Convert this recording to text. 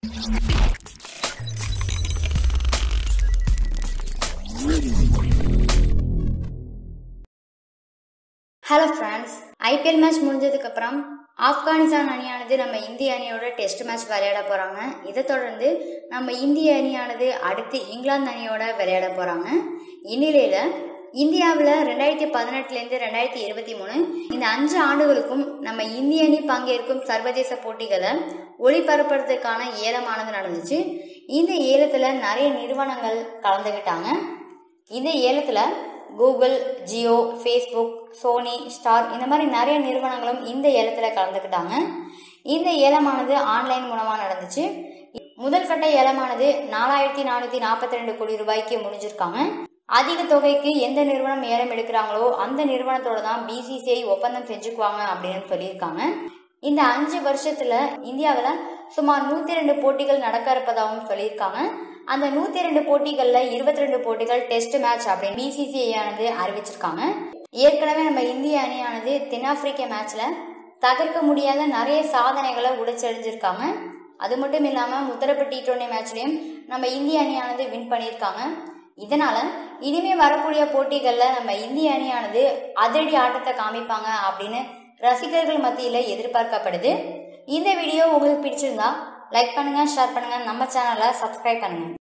hello friends IPL match முடிஞ்சதுக்கு அப்புறம் ஆப்கானிஸ்தான் அணியானது நம்ம இந்திய அணியோட டெஸ்ட் மேட்ச் விளையாட போறாங்க இதை தொடர்ந்து நம்ம இந்திய அணியானது அடுத்து இங்கிலாந்து அணியோட விளையாட போறாங்க இந்நிலையில இந்தியாவில் ரெண்டாயிரத்தி பதினெட்டுலேருந்து ரெண்டாயிரத்தி இருபத்தி மூணு இந்த அஞ்சு ஆண்டுகளுக்கும் நம்ம இந்திய அணி பங்கேற்கும் சர்வதேச போட்டிகளை ஒளிபரப்புறதுக்கான ஏலமானது நடந்துச்சு இந்த ஏலத்தில் நிறைய நிறுவனங்கள் கலந்துக்கிட்டாங்க இந்த ஏலத்தில் Google Jio Facebook Sony Star இந்த மாதிரி நிறைய நிறுவனங்களும் இந்த ஏலத்தில் கலந்துக்கிட்டாங்க இந்த ஏலமானது ஆன்லைன் மூலமாக நடந்துச்சு முதல் கட்ட ஏலமானது நாலாயிரத்தி நானூற்றி நாற்பத்தி ரெண்டு கோடி ரூபாய்க்கு முடிஞ்சிருக்காங்க அதிக தொகைக்கு எந்த நிறுவனம் ஏலம் எடுக்கிறாங்களோ அந்த நிறுவனத்தோட தான் பிசிசிஐ ஒப்பந்தம் செஞ்சுக்குவாங்க அப்படின்னு சொல்லியிருக்காங்க இந்த அஞ்சு வருஷத்துல இந்தியாவில் சுமார் நூத்தி ரெண்டு போட்டிகள் நடக்க இருப்பதாகவும் சொல்லியிருக்காங்க அந்த நூத்தி ரெண்டு போட்டிகள்ல இருபத்தி ரெண்டு போட்டிகள் டெஸ்ட் மேட்ச் அப்படின்னு பிசிசிஐ ஆனது அறிவிச்சிருக்காங்க ஏற்கனவே நம்ம இந்திய அணியானது தென்னாப்பிரிக்க மேட்ச்ல தகர்க்க முடியாத நிறைய சாதனைகளை உடைச்செறிஞ்சிருக்காங்க அது மட்டும் இல்லாம முத்தரப்பு டி டுவெண்டி மேட்ச்லயும் நம்ம இந்திய அணியானது வின் பண்ணியிருக்காங்க இதனால இனிமே வரக்கூடிய போட்டிகள்ல நம்ம இந்திய அணியானது அதிரடி ஆட்டத்தை காமிப்பாங்க அப்படின்னு ரசிகர்கள் மத்தியில எதிர்பார்க்கப்படுது இந்த வீடியோ உங்களுக்கு பிடிச்சிருந்தா லைக் பண்ணுங்க ஷேர் பண்ணுங்க நம்ம சேனலை சப்ஸ்கிரைப் பண்ணுங்க